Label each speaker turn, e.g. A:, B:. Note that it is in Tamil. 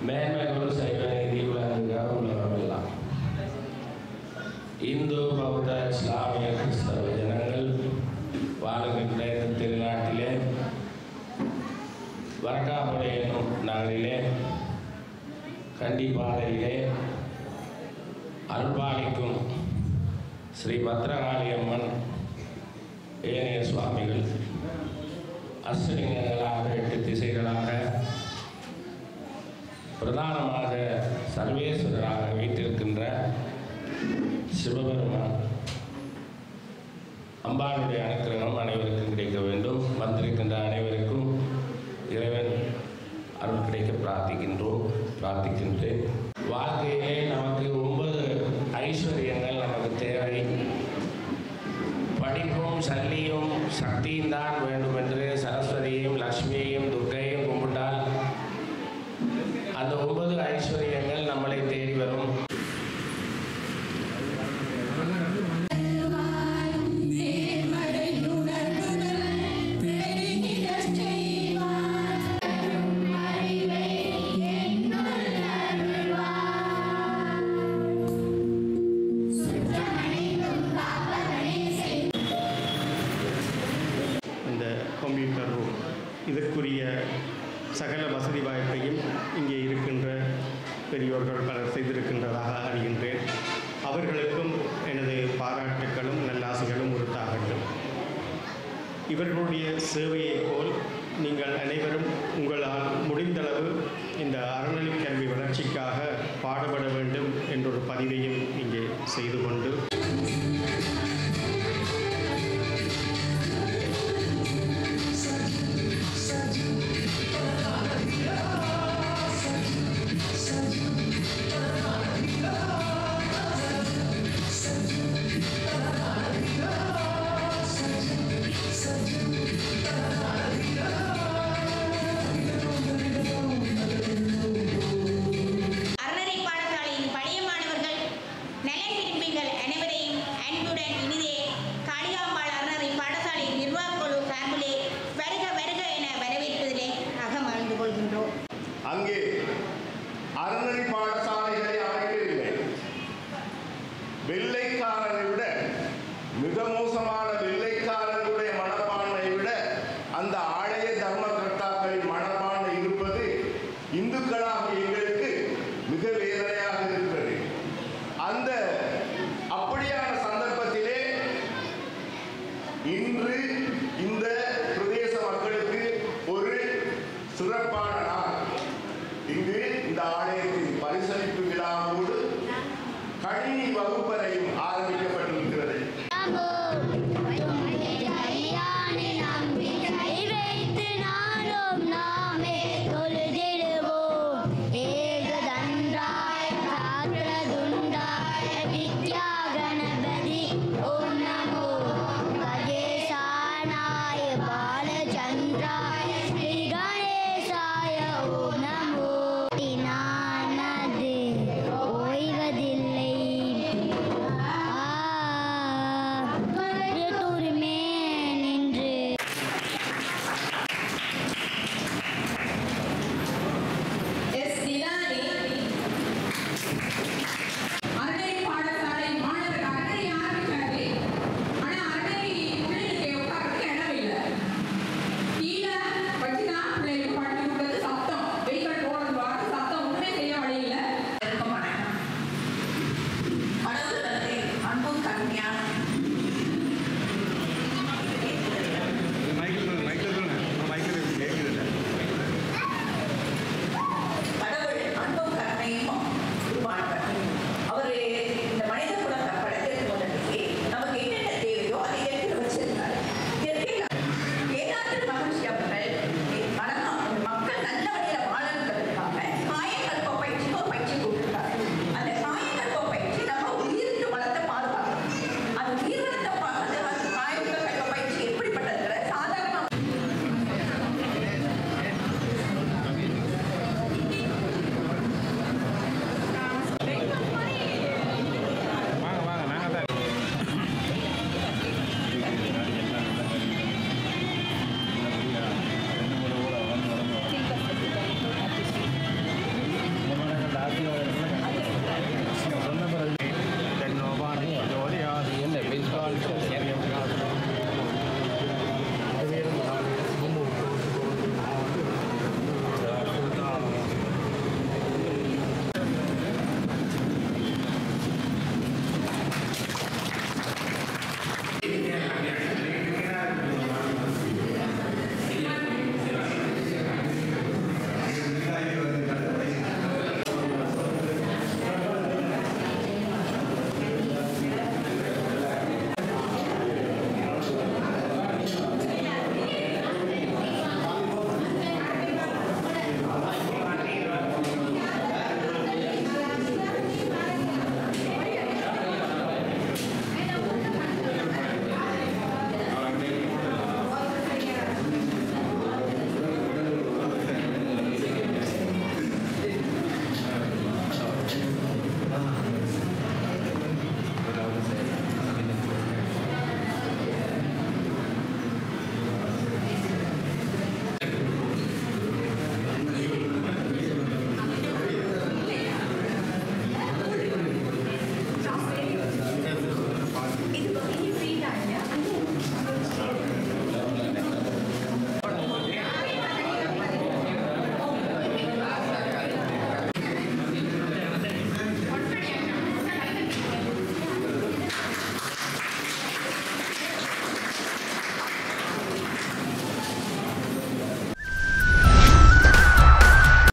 A: மேன்மையோடு சைவ நீதி விளங்குக உலகமெல்லாம் இந்து பௌத்த இஸ்லாமிய கிறிஸ்தவ ஜனங்கள் வாழுகின்ற இந்த திருநாட்டிலே வரக்காப்புடை என்னும் நகரிலே கண்டி பாதையிலே அருள்பாலிக்கும் ஸ்ரீ பத்ரகாளி அம்மன் ஏனைய சுவாமிகள் அஷ்டலிங்கங்களாக எட்டு திசைகளாக பிரதானமாக சர்வேஸ்வரராக வீட்டிருக்கின்ற சிவபெருமான் அம்பாளுடைய அனுக்கிரகம் அனைவருக்கும் கிடைக்க வேண்டும் வந்திருக்கின்ற அனைவருக்கும் இறைவன் அருள் கிடைக்க பிரார்த்திக்கின்றோம் பிரார்த்திக்கின்றேன் வாழ்க்கையிலே நமக்கு ஒன்பது ஐஸ்வர்யங்கள் நமக்கு தேவை படிப்பும் சல்லியும் சக்தியும் தான் வேண்டும் என்று சரஸ்வதியையும் லக்ஷ்மியையும் துர்க்கையும் கும்பிட்டால் அந்த ஒன்பது ஐஸ்வர்யங்கள் நம்மளை தேடி வரும்
B: இந்த கம்ப்யூட்டர் ரூம் இதற்குரிய சகல வசதி வாய்ப்பையும் இங்கே இருக்கின்ற பெரியோர்கள் பலர் செய்திருக்கின்றதாக அறிகின்றேன் அவர்களுக்கும் எனது பாராட்டுக்களும் நல்லாசைகளும் உறுத்தாகட்டும் இவர்களுடைய சேவையைப் போல் நீங்கள் அனைவரும் உங்களால் முடிந்தளவு இந்த அறநிலைக் கல்வி வளர்ச்சிக்காக பாடுபட வேண்டும் என்றொரு பதிவையும் இங்கே செய்து கொண்டு
C: அறநெறி பாடசாலையின் பழைய மாணவர்கள் நலன் விரும்பிகள் அனைவரையும் அன்புடன் இனிதே காளிகாம்பாள் அறநெறி பாடசாலை நிர்வாகக் குழு சார்பிலே வருக வருக என வரவேற்பதிலே அகமகிழ்ந்து கொள்கின்றோம்
D: அங்கே அறநெறி பாடசாலைகளை அமைக்கவில்லை வெள்ளைக்காரனை விட மிக மோசமான வெள்ளைக்காரனுடைய மனப்பான்மையை விட அந்த ஆலய தர்மகர்த்தாக்களின் மனப்பான்மை இருப்பது இந்துக்களாக எங்களுக்கு மிக வேதனையாக இருக்கிறது அந்த அப்படியான சந்தர்ப்பத்திலே இன்று இந்த பிரதேச மக்களுக்கு ஒரு சிறப்பான நாள் இங்கு இந்த ஆலயத்தின் பரிசளிப்பு